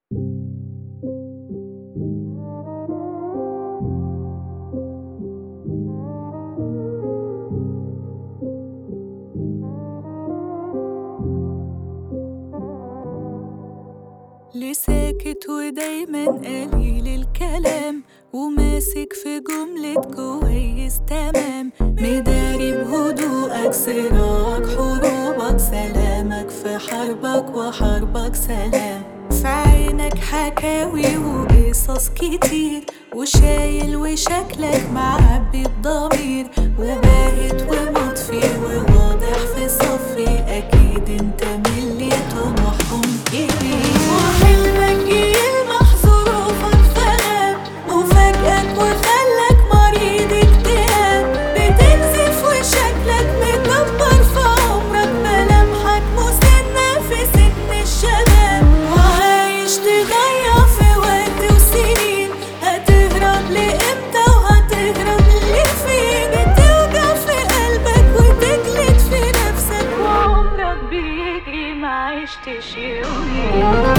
ليه ساكت ودايما قليل الكلام وماسك في جملة كويس تمام مداري بهدوءك صراعك حروبك سلامك في حربك وحربك سلام في عينك حكاوي وقصص كتير وشايل وشكلك معبي بضمير وباهت ومطفي وواضح في صفي أكيد انت من اللي طموحهم كبير وحلمك يلمح ظروفك فغاب وفاجئك وخلك مريض اكتئاب بتنزف وشكلك مكبر في عمرك ملامحك مسنة في سن الشباب وعايش تضيع في وقت وسنين هتهرب لإمتى وهتهرب لفين بتوجع في قلبك وتجلد في نفسك وعمرك بيجري ما عشتش يومين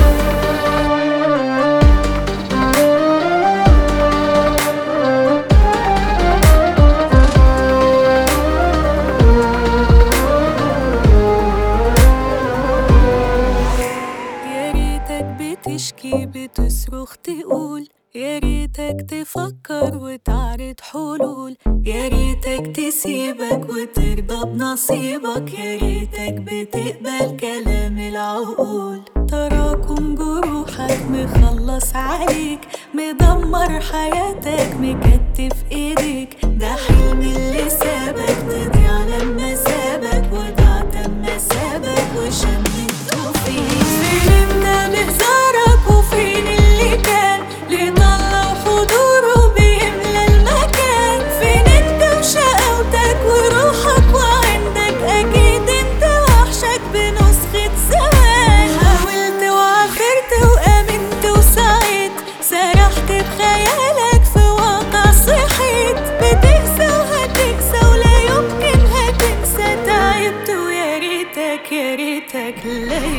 يا ريتك بتشكي بتصرخ تقول يا ريتك تفكر وتعرض حلول يا ريتك تسيبك وترضى بنصيبك يا ريتك بتقبل كلام العقول تراكم جروحك مخلص عليك مدمر حياتك مكتف ايديك ده حلم اللي سابك تضيع لما سابك وضعت اما سابك وشمته فيك فين انت بهزارك وفين اللي كان اللي طلع حضوره بيملى المكان فين انت وشقاوتك وروحك وعندك اكيد انت وحشك بنسخة زمان حاولت وعافرت وامنت وسعيت سرحت بخيالك في واقع صحيت بتنسى وهتنسى ولا يمكن هتنسى تعبت ويا ريتك يا ريتك لا